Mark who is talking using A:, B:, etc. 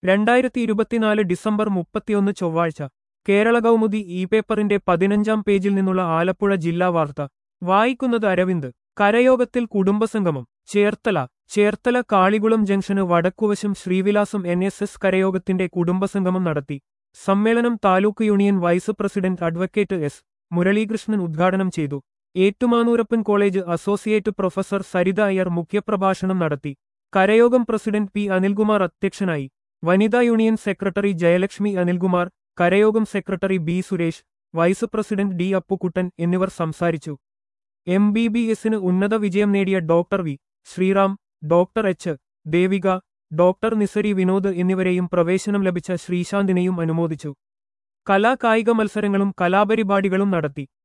A: രണ്ടായിരത്തി ഇരുപത്തിനാല് ഡിസംബർ മുപ്പത്തിയൊന്ന് ചൊവ്വാഴ്ച കേരള കൗമുദി ഇ പേപ്പറിന്റെ പതിനഞ്ചാം പേജിൽ നിന്നുള്ള ആലപ്പുഴ ജില്ലാ വാർത്ത വായിക്കുന്നത് അരവിന്ദ് കരയോഗത്തിൽ കുടുംബസംഗമം ചേർത്തല ചേർത്തല കാളികുളം ജംഗ്ഷന് വടക്കുവശം ശ്രീവിലാസം എൻ എസ് എസ് കരയോഗത്തിന്റെ കുടുംബസംഗമം നടത്തി സമ്മേളനം taluk union vice president advocate S Muralikrishnan ഉദ്ഘാടനം ചെയ്തു Ettumanoorappan college associate professor Saritha Iyer മുഖ്യപ്രഭാഷണം നടത്തി കരയോഗം പ്രസിഡന്റ് പി അനിൽകുമാർ അധ്യക്ഷനായി വനിതാ യൂണിയൻ സെക്രട്ടറി ജയലക്ഷ്മി അനിൽകുമാർ കരയോഗം secretary B Suresh vice president D Appukuttan എന്നിവർ സംസാരിച്ചു എം ബി ബി എസിന് ഉന്നത വിജയം നേടിയ doctor V Sreeram doctor H Devika doctor Nisari Vinod എന്നിവരെയും പ്രവേശനം ലഭിച്ച ശ്രീശാന്തിനെയും അനുമോദിച്ചു കലാകായിക മത്സരങ്ങളും കലാപരിപാടികളും നടത്തി